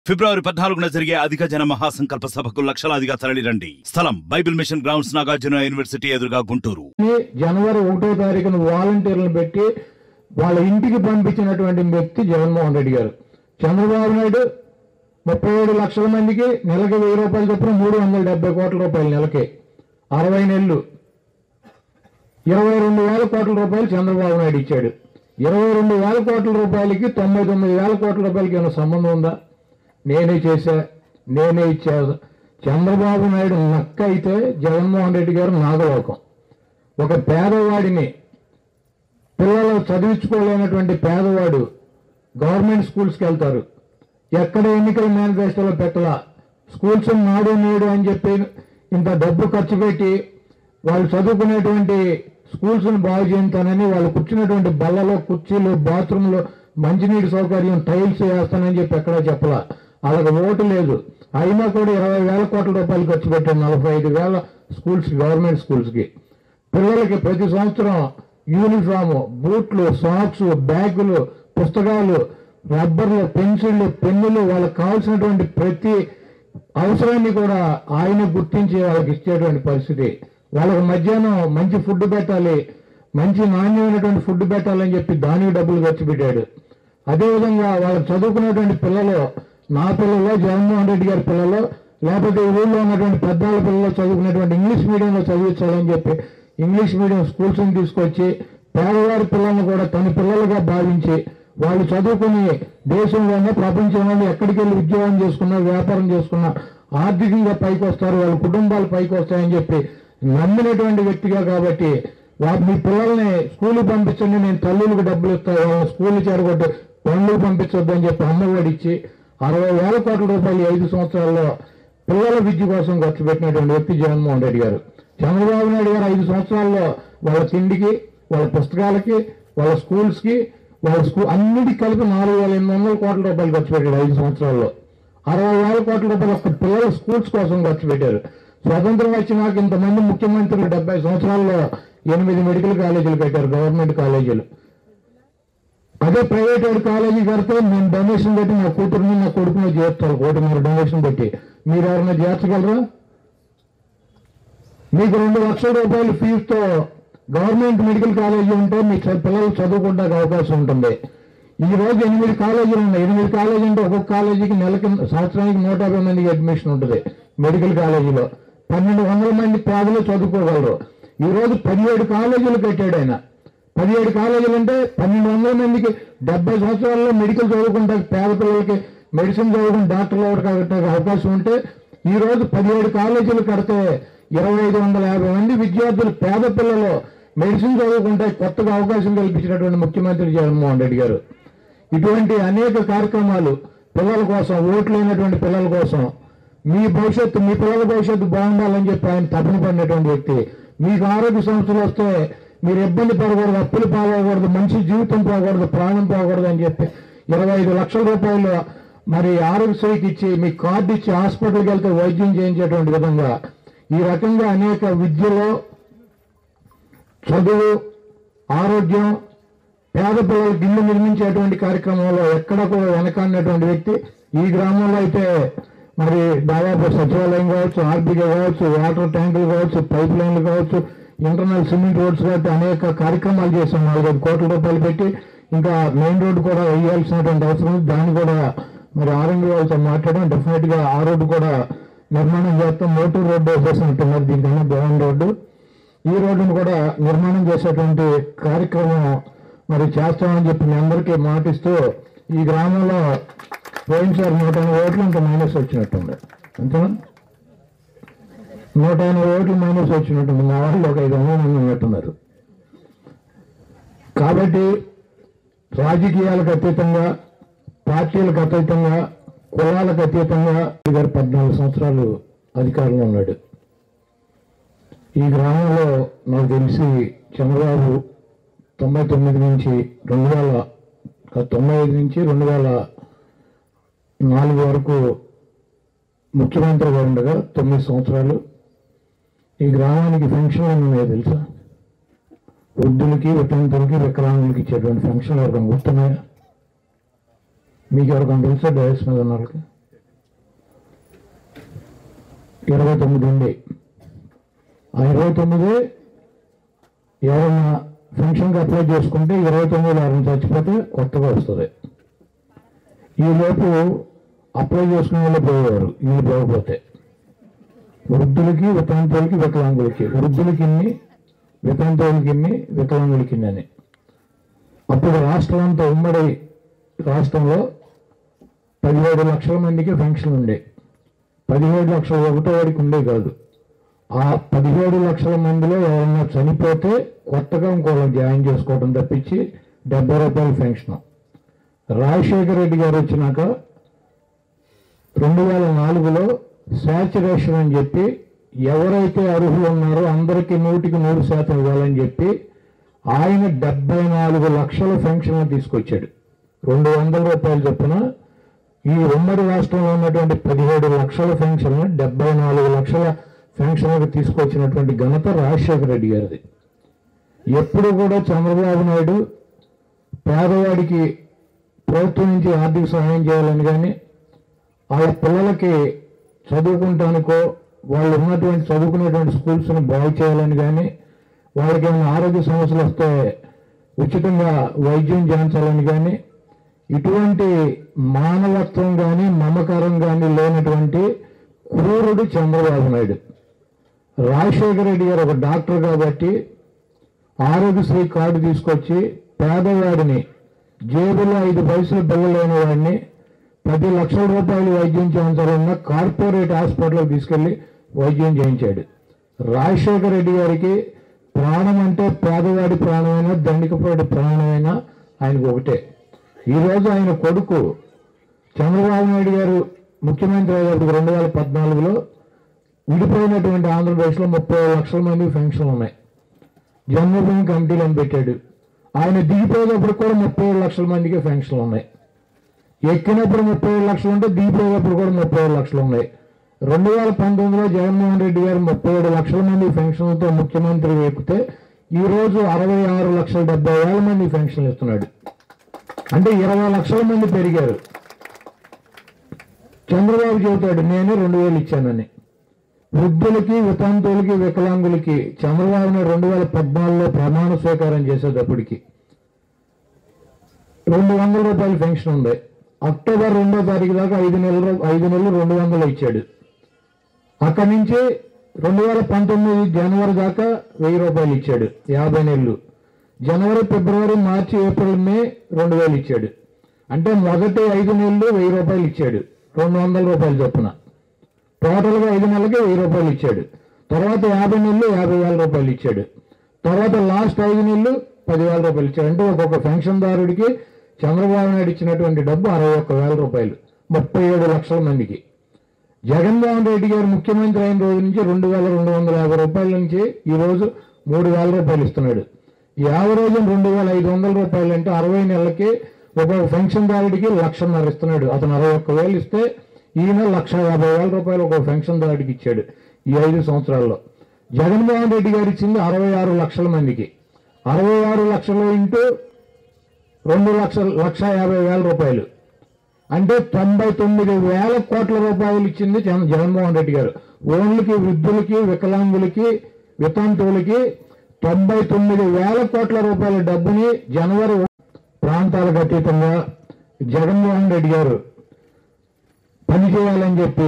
ఫిబ్రవరి పద్నాలుగున జరిగే అధిక జన మహాసంకల్ప సభకు లక్షలాదిగా తరలిరండి స్థలం Bible mission grounds Nagarjuna university ఎదురుగా గుంటూరు ని జనవరి ఒకటో తారీఖున వాలంటీర్లను పెట్టి వాళ్ళ ఇంటికి పంపించినటువంటి వ్యక్తి జగన్మోహన్ రెడ్డి గారు చంద్రబాబు నాయుడు ముప్పై ఏడు లక్షల మందికి నెలకి వెయ్యి రూపాయలు చొప్పున మూడు వందల డెబ్బై కోట్ల రూపాయలు నెలకి అరవై నెలలు ఇరవై రెండు వేల కోట్ల రూపాయలు చంద్రబాబు నాయుడు ఇచ్చాడు ఇరవై రెండు వేల కోట్ల రూపాయలకి తొంభై తొమ్మిది వేల కోట్ల రూపాయలకి ఏమైనా సంబంధం ఉందా నేనే చేశా నేనే ఇచ్చా చంద్రబాబు నాయుడు నక్క అయితే జగన్మోహన్ రెడ్డి గారు నాగలోకం ఒక పేదవాడిని పిల్లలు చదివించుకోలేనటువంటి పేదవాడు గవర్నమెంట్ స్కూల్స్కి వెళ్తారు ఎక్కడ ఎన్నికల మేనిఫెస్టోలో పెట్టలా స్కూల్స్ నాడు నేడు అని చెప్పి ఇంత డబ్బు ఖర్చు పెట్టి వాళ్ళు చదువుకునేటువంటి స్కూల్స్ని బాగు చేయించానని వాళ్ళు కూర్చున్నటువంటి బల్లలో కుర్చీలు బాత్రూంలో మంచినీటి సౌకర్యం టైల్స్ వేస్తానని చెప్పి ఎక్కడా చెప్పలా వాళ్ళకి ఓటు లేదు అయినా కూడా ఇరవై వేల కోట్ల రూపాయలు ఖర్చు పెట్టారు నలభై ఐదు వేల స్కూల్స్ గవర్నమెంట్ స్కూల్స్కి పిల్లలకి ప్రతి సంవత్సరం యూనిఫాము బూట్లు సాక్స్ బ్యాగులు పుస్తకాలు రబ్బర్లు పెన్సిళ్ళు పెన్నులు వాళ్ళకి కావాల్సినటువంటి ప్రతి అవసరాన్ని కూడా ఆయన గుర్తించి వాళ్ళకి ఇచ్చేటువంటి పరిస్థితి వాళ్ళకి మధ్యాహ్నం మంచి ఫుడ్ పెట్టాలి మంచి నాణ్యమైనటువంటి ఫుడ్ పెట్టాలని చెప్పి దానికి డబ్బులు ఖర్చు పెట్టాడు అదేవిధంగా వాళ్ళకి చదువుకునేటువంటి పిల్లలు నా పిల్లలు జగన్మోహన్ రెడ్డి గారి పిల్లలు లేకపోతే ఈ ఊళ్ళో ఉన్నటువంటి పెద్దవాళ్ళ పిల్లలు చదువుకునేటువంటి ఇంగ్లీష్ మీడియంలో చదివించాలని చెప్పి ఇంగ్లీష్ మీడియం స్కూల్స్ని తీసుకొచ్చి పేదవారి పిల్లల్ని కూడా తన పిల్లలుగా భావించి వాళ్ళు చదువుకుని దేశంలోనే ప్రపంచంలోనే ఎక్కడికి వెళ్ళి ఉద్యోగం చేసుకున్నా వ్యాపారం చేసుకున్నా ఆర్థికంగా పైకి వస్తారు వాళ్ళ కుటుంబాలు పైకి వస్తాయని చెప్పి నమ్మినటువంటి వ్యక్తిగా కాబట్టి వా- మీ పిల్లల్ని స్కూల్కి పంపించండి నేను తల్లులకు డబ్బులు ఇస్తాను వాళ్ళని స్కూల్ చేరగొట్టి పనులకు పంపించొద్దు అని చెప్పి అమ్మఒడి ఇచ్చి అరవై వేల కోట్ల రూపాయలు ఈ ఐదు సంవత్సరాల్లో పిల్లల విద్య కోసం ఖర్చు పెట్టినటువంటి వ్యక్తి జగన్మోహన్ రెడ్డి గారు చంద్రబాబు నాయుడు గారు ఐదు సంవత్సరాల్లో వాళ్ళ తిండికి వాళ్ళ పుస్తకాలకి వాళ్ళ స్కూల్స్కి వాళ్ళ స్కూల్ అన్నిటికి కలిపి నాలుగు వేల ఎనిమిది వందల కోట్ల రూపాయలు ఖర్చు పెట్టాడు ఐదు సంవత్సరాల్లో అరవై వేల కోట్ల రూపాయలు ఒక్క పిల్లల స్కూల్స్ కోసం ఖర్చు పెట్టారు స్వతంత్రం వచ్చినాక ఇంతమంది ముఖ్యమంత్రులు డెబ్బై సంవత్సరాల్లో ఎనిమిది మెడికల్ కాలేజీలు కట్టారు గవర్నమెంట్ కాలేజీలు అదే ప్రైవేట్ వాడి కాలేజీ కడితే నేను డొనేషన్ పెట్టి నా కూతురుని నా కొడుకుని చేస్తారు కోటిన్నర డొనేషన్ పెట్టి మీరు ఎవరైనా చేర్చగలరా మీకు రెండు లక్షల రూపాయల ఫీజుతో గవర్నమెంట్ మెడికల్ కాలేజీ ఉంటే మీ చ- పిల్లలు చదువుకోవడానికి అవకాశం ఉంటుంది ఈ రోజు ఎనిమిది కాలేజీలు ఉన్నాయి ఎనిమిది కాలేజీ అంటే ఒక్కొక్క కాలేజీకి నెలకి సంవత్సరానికి నూట యాభై మందికి అడ్మిషన్ ఉంటుంది మెడికల్ కాలేజీలో పన్నెండు వందల మంది పేదలు చదువుకోగలరు ఈ రోజు పదిహేడు కాలేజీలు కట్టాడు ఆయన పదిహేడు కాలేజీలు అంటే పన్నెండు వందల మందికి డెబ్బై సంవత్సరాల్లో మెడికల్ చదువుకుంటే పేద పిల్లలకి మెడిసిన్ చదువుకుని డాక్టర్లు అవడానికి అవకాశం ఉంటే ఈ రోజు పదిహేడు కాలేజీలు కడితే ఇరవై ఐదు వందల యాభై మంది విద్యార్థులు పేద పిల్లలు మెడిసిన్ చదువుకుంటే కొత్తగా అవకాశం కల్పించినటువంటి ముఖ్యమంత్రి జగన్మోహన్ రెడ్డి గారు ఇటువంటి అనేక కార్యక్రమాలు పిల్లల కోసం ఓట్లైనటువంటి పిల్లల కోసం మీ భవిష్యత్తు మీ పిల్లల భవిష్యత్తు బాగుండాలని చెప్పి ఆయన తపన పడినటువంటి వ్యక్తి మీకు ఆరోగ్య సమస్యలు వస్తే మీరు ఇబ్బంది పడకూడదు అప్పులు పాలకూడదు మంచి జీవితం పోకూడదు ప్రాణం పోకూడదు అని చెప్పి ఇరవై ఐదు లక్షల రూపాయలు మరి ఆరోగ్యశ్రీకి ఇచ్చి మీకు కార్డు ఇచ్చి హాస్పిటల్కి వెళ్తే వైద్యం చేయించేటువంటి విధంగా ఈ రకంగా అనేక విద్యలో చదువు ఆరోగ్యం పేద పిల్లలకు ఇల్లు నిర్మించేటువంటి కార్యక్రమంలో ఎక్కడ కూడా వెనకాడినటువంటి వ్యక్తి ఈ గ్రామంలో అయితే మరి దాదాపు సచివాలయం కావచ్చు ఆర్బీకే కావచ్చు వాటర్ ట్యాంకులు కావచ్చు పైప్ లైన్లు కావచ్చు ఇంటర్నల్ సిమెంట్ రోడ్స్ కాబట్టి అనేక కార్యక్రమాలు చేశాం నాలుగైదు కోట్ల రూపాయలు పెట్టి ఇంకా మెయిన్ రోడ్డు కూడా వేయాల్సినటువంటి అవసరం ఉంది దాన్ని కూడా మరి ఆర్ఎండ్ వాళ్ళతో మాట్లాడడం డెఫినెట్ గా ఆ రోడ్డు కూడా నిర్మాణం చేస్తాం మోటూరు రోడ్డు వేసేసినట్టున్నారు దీనికన్నా బాగుంది రోడ్డు ఈ రోడ్డును కూడా నిర్మాణం చేసేటువంటి కార్యక్రమం మరి చేస్తామని చెప్పి మీ అందరికీ మాటిస్తూ ఈ గ్రామంలో పోయినసారి నూట ఎనభై ఓట్లు ఇంకా మైనస్ వచ్చినట్టుంది అంతేనా నూట ఎనభై ఓట్లు మైనస్ వచ్చినట్టుంది మా వాళ్ళు ఒక ఐదు వందల మంది ఉన్నట్టున్నారు కాబట్టి రాజకీయాలకు అతీతంగా పార్టీలకు అతీతంగా కులాలకు అతీతంగా గారు పద్నాలుగు సంవత్సరాలు అధికారంలో ఉన్నాడు ఈ గ్రామంలో నాకు తెలిసి చంద్రబాబు తొంభై తొమ్మిది నుంచి రెండు వేల కాదు, తొంభై ఐదు నుంచి రెండు వేల నాలుగు వరకు ముఖ్యమంత్రిగా ఉండగా తొమ్మిది సంవత్సరాలు ఈ గ్రామానికి ఫంక్షన్లు ఉన్నాయి తెలుసా వృద్ధులకి వితంతులకి వికలాంగులకి ఇచ్చేటువంటి ఫంక్షన్లు ఎవరికైనా గుర్తున్నాయా మీకు ఎవరికైనా తెలుసా డయస్ మీద ఉన్న వాళ్ళకి ఇరవై తొమ్మిది ఉంది ఆ ఇరవై తొమ్మిది ఎవరైనా ఫంక్షన్కి అప్లై చేసుకుంటే ఇరవై తొమ్మిదిలో ఎవరైనా చచ్చిపోతే కొత్తగా వస్తుంది ఈ లోపు అప్లై చేసుకునే వాళ్ళు పోయేవారు వీళ్ళు పోకపోతే వృద్ధులకి వితంతువులకి వికలాంగులకి వృద్ధులకి ఇన్ని వితంతువులకి ఇన్ని వికలాంగులకి ఇన్ని అని అప్పుడు రాష్ట్రం అంతా ఉమ్మడి రాష్ట్రంలో పదిహేడు లక్షల మందికి ఫంక్షన్ ఉండే పదిహేడు లక్షల ఒకటో వాడికి ఉండే కాదు ఆ పదిహేడు లక్షల మందిలో ఎవరన్నా చనిపోతే కొత్తగా ఇంకోళ్ళని జాయిన్ చేసుకోవడం తప్పించి డెబ్బై రూపాయల ఫెన్షన్ రాజశేఖర రెడ్డి గారు వచ్చినాక రెండు వేల నాలుగులో శాచురేషన్ అని చెప్పి ఎవరైతే అర్హులు ఉన్నారో అందరికీ నూటికి నూరు శాతం ఇవ్వాలని చెప్పి ఆయన డెబ్బై నాలుగు లక్షల ఫెన్షన్ తీసుకొచ్చాడు రెండు వందల రూపాయలు చొప్పున ఈ ఉమ్మడి రాష్ట్రంలో ఉన్నటువంటి పదిహేడు లక్షల ఫెన్షన్ డెబ్బై నాలుగు లక్షల ఫెన్షన్లకు తీసుకొచ్చినటువంటి ఘనత రాజశేఖర రెడ్డి గారిది ఎప్పుడు కూడా చంద్రబాబు నాయుడు పేదవాడికి ప్రభుత్వం నుంచి ఆర్థిక సహాయం చేయాలని కానీ వాళ్ళ పిల్లలకి చదువుకుంటానికో వాళ్ళు ఉన్నటువంటి చదువుకునేటువంటి స్కూల్స్ని బాగు చేయాలని కానీ వాళ్ళకి ఏమైనా ఆరోగ్య సమస్యలు వస్తే ఉచితంగా వైద్యం చేయించాలని కానీ ఇటువంటి మానవత్వం కానీ మమకారం కానీ లేనటువంటి క్రూరుడు చంద్రబాబు నాయుడు రాజశేఖర రెడ్డి గారు ఒక డాక్టర్ కాబట్టి ఆరోగ్యశ్రీ కార్డు తీసుకొచ్చి పేదవాడిని జేబులో ఐదు పైసలు బిల్లలేని వాడిని పది లక్షల రూపాయలు వైద్యం చేయించాలన్న కార్పొరేట్ హాస్పిటల్కి తీసుకెళ్లి వైద్యం చేయించాడు రాజశేఖర రెడ్డి గారికి ప్రాణం అంటే పేదవాడి ప్రాణమైనా దండికపాటి ప్రాణమైనా ఆయనకు ఒకటే ఈరోజు ఆయన కొడుకు చంద్రబాబు నాయుడు గారు ముఖ్యమంత్రి అయ్యేటప్పుడు రెండు వేల పద్నాలుగులో విడిపోయినటువంటి ఆంధ్రప్రదేశ్లో ముప్పై లక్షల మంది ఫెన్షన్లు ఉన్నాయి జన్మభూమి కమిటీలు అని పెట్టాడు ఆయన దిగిపోయేటప్పుడు కూడా ముప్పై ఏడు లక్షల మందికి ఫెన్షన్లు ఉన్నాయి ఎక్కినప్పుడు ముప్పై ఏడు లక్షలు ఉంటే దిగిపోయేటప్పుడు కూడా ముప్పై ఏడు లక్షలు ఉన్నాయి రెండు వేల పంతొమ్మిదిలో జగన్మోహన్ రెడ్డి గారు ముప్పై ఏడు లక్షల మంది ఫెన్షన్లతో ముఖ్యమంత్రి ఎక్కితే ఈ రోజు అరవై ఆరు లక్షల డెబ్బై వేల మంది ఫెన్షన్లు ఇస్తున్నాడు అంటే ఇరవై లక్షల మంది పెరిగారు చంద్రబాబు చెబుతాడు నేనే రెండు వేలు ఇచ్చానని వృద్ధులకి వితంతువులకి వికలాంగులకి చంద్రబాబు నాయుడు రెండు వేల పద్నాలుగులో ప్రమాణ స్వీకారం చేసేటప్పటికి రెండు వందల రూపాయల పెన్షన్ ఉంది అక్టోబర్ రెండో తారీఖు దాకా ఐదు నెలలు ఐదు నెలలు రెండు వందలు ఇచ్చాడు అక్కడి నుంచి రెండు వేల పంతొమ్మిది జనవరి దాకా వెయ్యి రూపాయలు ఇచ్చాడు యాభై నెలలు జనవరి ఫిబ్రవరి మార్చి ఏప్రిల్ మే రెండు వేలు ఇచ్చాడు అంటే మొదటి ఐదు నెలలు వెయ్యి రూపాయలు ఇచ్చాడు రెండు వందల రూపాయలు చొప్పున టోటల్గా ఐదు నెలలకి వెయ్యి రూపాయలు ఇచ్చాడు తర్వాత యాభై నెలలు యాభై వేల రూపాయలు ఇచ్చాడు తర్వాత లాస్ట్ ఐదు నెలలు పదివేల రూపాయలు ఇచ్చాడు అంటే ఒక్కొక్క పెన్షన్దారుడికి చంద్రబాబు నాయుడు ఇచ్చినటువంటి డబ్బు అరవై ఒక్క వేల రూపాయలు ముప్పై ఏడు లక్షల మందికి జగన్మోహన్ రెడ్డి గారు ముఖ్యమంత్రి అయిన రోజు నుంచి రెండు వేల రెండు వందల యాభై రూపాయల నుంచి ఈ రోజు మూడు వేల రూపాయలు ఇస్తున్నాడు ఈ యావరేజ్ రెండు వేల ఐదు వందల రూపాయలు అంటే అరవై నెలలకి ఒక్కొక్క పెన్షన్దారుడికి లక్షన్నర ఇస్తున్నాడు అతను అరవై ఒక్క వేలు ఇస్తే ఈయన లక్ష యాభై వేల రూపాయలు ఒక పెన్షన్దారుడికి ఇచ్చాడు ఈ ఐదు సంవత్సరాల్లో జగన్మోహన్ రెడ్డి గారు ఇచ్చింది అరవై ఆరు లక్షల మందికి అరవై ఆరు లక్షలు ఇంటూ రెండు లక్షల లక్ష యాభై వేల రూపాయలు అంటే తొంభై తొమ్మిది వేల కోట్ల రూపాయలు ఇచ్చింది జగన్ జగన్మోహన్ రెడ్డి గారు ఓన్లకి వృద్ధులకి వికలాంగులకి వితంతువులకి తొంభై తొమ్మిది వేల కోట్ల రూపాయల డబ్బుని జనవరి ప్రాంతాలకు అతీతంగా జగన్మోహన్ రెడ్డి గారు పనిచేయాలని చెప్పి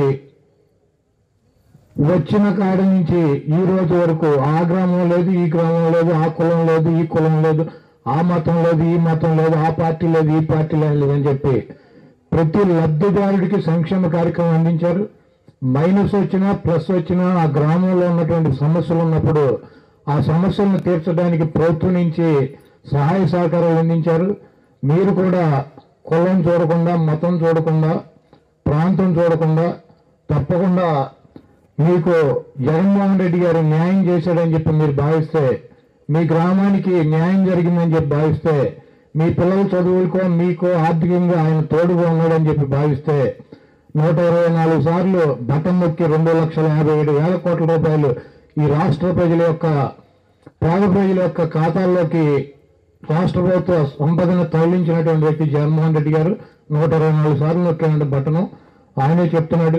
వచ్చిన కాడ నుంచి ఈ రోజు వరకు ఆ గ్రామం లేదు ఈ గ్రామం లేదు ఆ కులం లేదు ఈ కులం లేదు ఆ మతం లేదు ఈ మతం లేదు ఆ పార్టీ లేదు ఈ పార్టీ లేదు అని చెప్పి ప్రతి లబ్ధిదారుడికి సంక్షేమ కార్యక్రమం అందించారు మైనస్ వచ్చినా ప్లస్ వచ్చినా ఆ గ్రామంలో ఉన్నటువంటి సమస్యలు ఉన్నప్పుడు ఆ సమస్యలను తీర్చడానికి ప్రభుత్వం నుంచి సహాయ సహకారాలు అందించారు మీరు కూడా కులం చూడకుండా మతం చూడకుండా ప్రాంతం చూడకుండా తప్పకుండా మీకు జగన్మోహన్ రెడ్డి గారు న్యాయం చేశాడని చెప్పి మీరు భావిస్తే మీ గ్రామానికి న్యాయం జరిగిందని చెప్పి భావిస్తే మీ పిల్లల చదువులకో మీకో ఆర్థికంగా ఆయన తోడుగా ఉన్నాడని చెప్పి భావిస్తే నూట ఇరవై నాలుగు సార్లు బటన్ నొక్కి రెండు లక్షల యాభై ఏడు వేల కోట్ల రూపాయలు ఈ రాష్ట్ర ప్రజల యొక్క పేద ప్రజల యొక్క ఖాతాల్లోకి రాష్ట్ర ప్రభుత్వ సంపదను తరలించినటువంటి వ్యక్తి జగన్మోహన్ రెడ్డి గారు నూట ఇరవై నాలుగు సార్లు నొక్కానంటే బట్టను ఆయనే చెప్తున్నాడు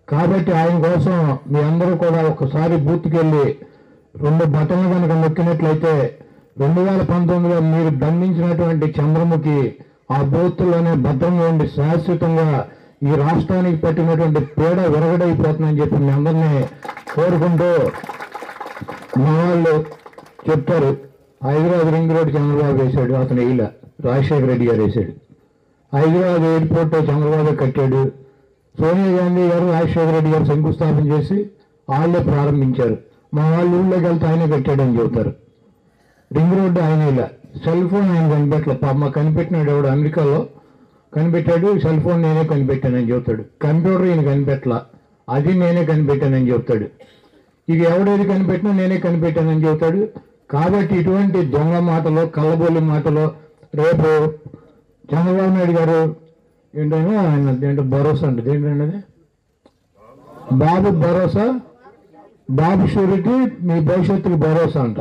కాబట్టి ఆయన కోసం మీ అందరూ కూడా ఒకసారి బూత్కి వెళ్ళి రెండు బటన్లు కనుక నొక్కినట్లయితే రెండు వేల పంతొమ్మిదిలో మీరు బంధించినటువంటి చంద్రముఖి ఆ బూత్లోనే భద్రంగా ఉండి శాశ్వతంగా ఈ రాష్ట్రానికి పట్టినటువంటి పీడ విరగడైపోతుందని చెప్పి మీ అందరినీ కోరుకుంటూ మా వాళ్ళు చెప్తారు హైదరాబాద్ రింగ్ రోడ్ చంద్రబాబు వేశాడు అతను వేయలే రాజశేఖర రెడ్డి గారు వేశాడు హైదరాబాద్ ఎయిర్పోర్ట్ చంద్రబాబు కట్టాడు సోనియా గాంధీ గారు రాజశేఖర రెడ్డి గారు శంకుస్థాపన చేసి వాళ్ళే ప్రారంభించారు మా వాళ్ళు ఊళ్ళోకి వెళ్తే ఆయనే కట్టాడని చెబుతారు రింగ్ రోడ్డు ఆయన ఇలా సెల్ ఫోన్ ఆయన కనిపెట్టలే పాప మా కనిపెట్టినాడు ఎవడు అమెరికాలో కనిపెట్టాడు సెల్ ఫోన్ నేనే కనిపెట్టానని చెబుతాడు కంప్యూటర్ ఈయన కనిపెట్టలా అది నేనే కనిపెట్టానని చెబుతాడు ఇది ఎవడేది కనిపెట్టినా నేనే కనిపెట్టానని చెబుతాడు కాబట్టి ఇటువంటి దొంగ మాటలు కళ్ళబొల్లి మాటలు రేపు చంద్రబాబు నాయుడు గారు ఏంటంటే ఆయన ఏంటో భరోసా అంటే ఏంటంటే అది? బాబు భరోసా బాబు షూరిటీ మీ భవిష్యత్తుకు భరోసా అంట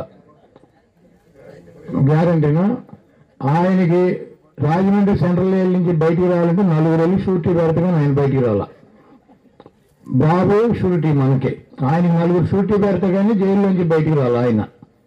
గ్యారంటీనా ఆయనకి రాజమండ్రి సెంట్రల్ జైలు నుంచి బయటికి రావాలంటే నలుగురు వెళ్ళి షూరిటీ పెడతాగా ఆయన బయటికి రావాల బాబు షూరిటీ మనకి ఆయన నలుగురు షూరిటీ పెడతా కానీ జైలు నుంచి బయటికి రావాలి ఆయన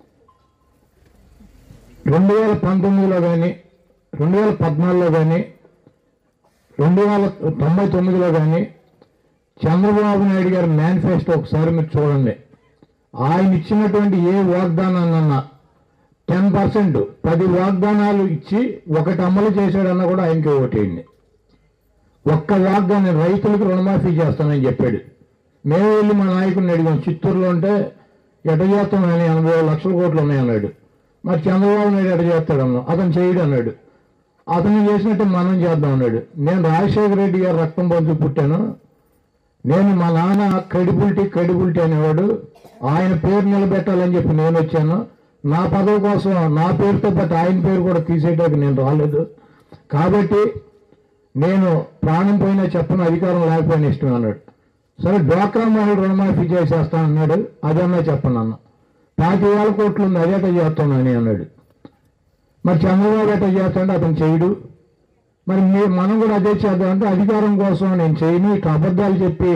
రెండు వేల పంతొమ్మిదిలో కానీ రెండు వేల పద్నాలుగులో కానీ రెండు వేల తొంభై తొమ్మిదిలో కానీ చంద్రబాబు నాయుడు గారి మేనిఫెస్టో ఒకసారి మీరు చూడండి ఆయన ఇచ్చినటువంటి ఏ వాగ్దానాన్నన్నా టెన్ పర్సెంట్ పది వాగ్దానాలు ఇచ్చి ఒకటి అమలు చేశాడన్నా కూడా ఆయనకి ఓటేయండి ఒక్క వాగ్దానం రైతులకు రుణమాఫీ చేస్తానని చెప్పాడు మేము వెళ్ళి మా నాయకుడిని అడిగాం చిత్తూరులో ఉంటే ఎట చేస్తాం ఆయన ఎనభై ఏడు లక్షల కోట్లు ఉన్నాయన్నాడు మరి చంద్రబాబు నాయుడు ఎట చేస్తాడు అన్నాం అతను చేయడు అన్నాడు అతను చేసినట్టు మనం చేద్దాం అన్నాడు నేను రాజశేఖర రెడ్డి గారు రక్తం పంచు పుట్టాను నేను మా నాన్న క్రెడిబిలిటీ క్రెడిబిలిటీ అనేవాడు ఆయన పేరు నిలబెట్టాలని చెప్పి నేను వచ్చాను నా పదవి కోసం నా పేరుతో పాటు ఆయన పేరు కూడా తీసేయడానికి నేను రాలేదు కాబట్టి నేను ప్రాణం పోయినా చెప్పను అధికారం లేకపోయినా ఇష్టం అన్నాడు సరే డ్వాక్రా మహిళ రుణమాఫీ చేసేస్తా అన్నాడు అదన్నా చెప్పను అన్న పాతి వేల కోట్లు ఉంది అదేట చేస్తానని అన్నాడు మరి చంద్రబాబు ఎట్ట చేస్తాడంటే అతను చేయడు మరి మీ మనం కూడా అదే చేద్దాం అంటే అధికారం కోసం నేను చేయను ఇట్లా అబద్ధాలు చెప్పి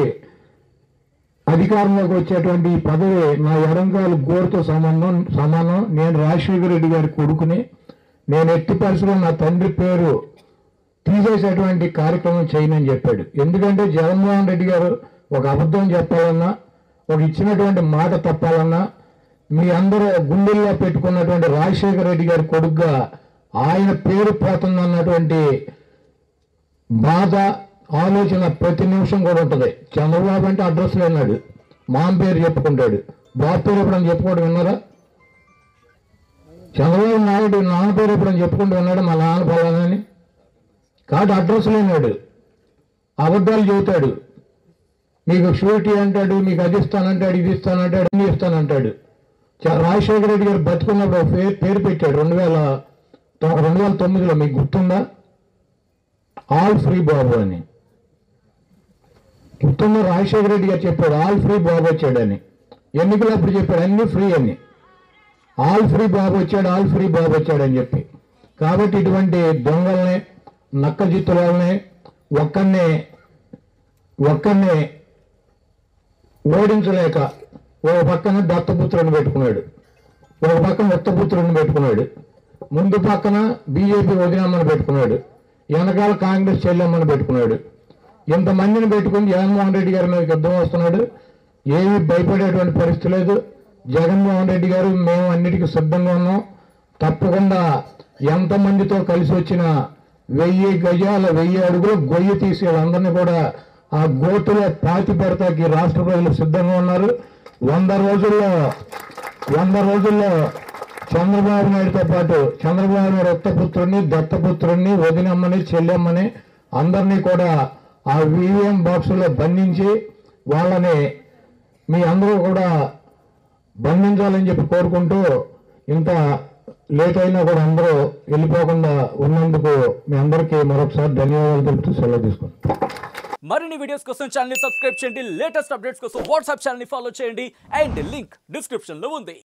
అధికారంలోకి వచ్చేటువంటి ఈ పదవి నా ఎడంకాలు గోరుతో సంబంధం సమానం నేను రాజశేఖర రెడ్డి గారి కొడుకుని నేను ఎట్టి పరిస్థితుల్లో నా తండ్రి పేరు తీసేసేటువంటి కార్యక్రమం చేయనని చెప్పాడు ఎందుకంటే జగన్మోహన్ రెడ్డి గారు ఒక అబద్ధం చెప్పాలన్నా ఒక ఇచ్చినటువంటి మాట తప్పాలన్నా మీ అందరూ గుండెల్లో పెట్టుకున్నటువంటి రాజశేఖర రెడ్డి గారి కొడుకుగా ఆయన పేరు పోతుందన్నటువంటి బాధ ఆలోచన ప్రతి నిమిషం కూడా ఉంటుంది చంద్రబాబు అంటే అడ్రస్ లేనాడు మామ పేరు చెప్పుకుంటాడు బాబు పేరు ఎప్పుడని చెప్పుకోవడం విన్నారా చంద్రబాబు నాయుడు నాన్న పేరు ఎప్పుడని చెప్పుకుంటూ ఉన్నాడు మా నాన్న ఫలానని కాబట్టి అడ్రస్ లేనాడు అబద్ధాలు చెబుతాడు మీకు షూరిటీ అంటాడు మీకు అది ఇస్తానంటాడు ఇది ఇస్తానంటాడు అన్ని ఇస్తానంటాడు చ- రాజశేఖర రెడ్డి గారు బతుకున్నప్పుడు ఒక పేరు పేరు పెట్టాడు రెండు వేల తొ- రెండు వేల తొమ్మిదిలో మీకు గుర్తుందా ఆల్ ఫ్రీ బాబు అని గుర్తుందా రాజశేఖర రెడ్డి గారు చెప్పాడు ఆల్ ఫ్రీ బాబు వచ్చాడని ఎన్నికలు అప్పుడు చెప్పాడు అన్ని ఫ్రీ అని ఆల్ ఫ్రీ బాబు వచ్చాడు ఆల్ ఫ్రీ బాబు వచ్చాడు అని చెప్పి కాబట్టి ఇటువంటి దొంగల్ని నక్క జిత్తులని ఒక్కరిని ఒక్కరిని ఓడించలేక ఒక పక్కన దత్తపుత్రుని పెట్టుకున్నాడు ఒక పక్కన ఉత్తపుత్రుని పెట్టుకున్నాడు ముందు పక్కన బీజేపీ వదినమ్మని పెట్టుకున్నాడు వెనకాల కాంగ్రెస్ చెల్లెమ్మని పెట్టుకున్నాడు ఇంతమందిని పెట్టుకుని జగన్మోహన్ రెడ్డి గారి మీద యుద్ధం వస్తున్నాడు ఏమీ భయపడేటువంటి పరిస్థితి లేదు జగన్మోహన్ రెడ్డి గారు మేము అన్నిటికీ సిద్ధంగా ఉన్నాం తప్పకుండా ఎంతమందితో కలిసి వచ్చిన వెయ్యి గజాల వెయ్యి అడుగులు గొయ్యి తీసి వాళ్ళందరినీ కూడా ఆ గోతులో పాతి పెడతాకి రాష్ట్ర ప్రజలు సిద్ధంగా ఉన్నారు వంద రోజుల్లో వంద రోజుల్లో చంద్రబాబు నాయుడుతో పాటు చంద్రబాబు నాయుడు ఉత్తపుత్రుడిని దత్తపుత్రుడిని వదినమ్మని చెల్లెమ్మని అందరినీ కూడా ఆ వివిఎం బాక్సులో బంధించి వాళ్ళని మీ అందరూ కూడా బంధించాలని చెప్పి కోరుకుంటూ ఇంత లేట్ అయినా కూడా అందరూ వెళ్ళిపోకుండా ఉన్నందుకు మీ అందరికీ మరొకసారి ధన్యవాదాలు తెలుపుతూ సెలవు తీసుకుంటాం మరిన్ని వీడియోస్ కోసం ఛానల్ సబ్స్క్రైబ్ చేయండి లేటెస్ట్ అప్డేట్స్ కోసం వాట్సాప్ ఛానల్ ఫాలో చేయండి అండ్ లింక్ డిస్క్రిప్షన్ లో ఉంది